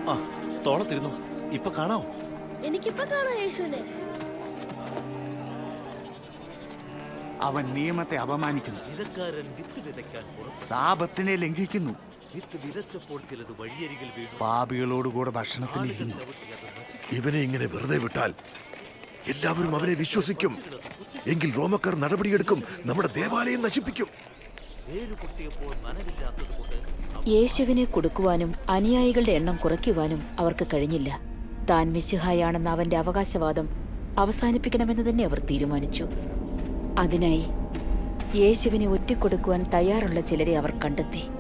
ആ തോളത്തിരുന്നു ഇപ്പൊ കാണാവോ എനിക്കിപ്പോ കാണാം യേശുവിനെ അവൻ നിയമത്തെ അപമാനിക്കുന്നു വിതക്കാരൻ വിത്ത് വിതയ്ക്കാൻ പുറപ്പെട്ടു സാപത്തിനെ ലംഘിക്കുന്നു വിത്ത് വിതച്ചപ്പോൾ ചിലത് വഴിയരികിൽ വീണു പാപികളോടുകൂടെ ഭക്ഷണത്തിനിരിക്കുന്നു ചവിട്ടി അത് നശിച്ചു ഇവനെ ഇങ്ങനെ വെറുതെ വിട്ടാൽ എല്ലാവരും അവനെ വിശ്വസിക്കും എങ്കിൽ റോമക്കാർ നടപടിയെടുക്കും നമ്മുടെ ദേവാലയം നശിപ്പിക്കും വേര് പൊട്ടിയപ്പോൾ നനവില്ലാത്തതുകൊണ്ട് യേശുവിനെ കൊടുക്കുവാനും അനുയായികളുടെ എണ്ണം കുറയ്ക്കുവാനും അവർക്ക് കഴിഞ്ഞില്ല താൻ മിശിഹായാണെന്ന അവന്റെ അവകാശവാദം അവസാനിപ്പിക്കണമെന്ന് തന്നെ അവർ തീരുമാനിച്ചു അതിനായി യേശുവിനെ ഒറ്റിക്കൊടുക്കുവാൻ തയ്യാറുള്ള ചിലരെ അവർ കണ്ടെത്തി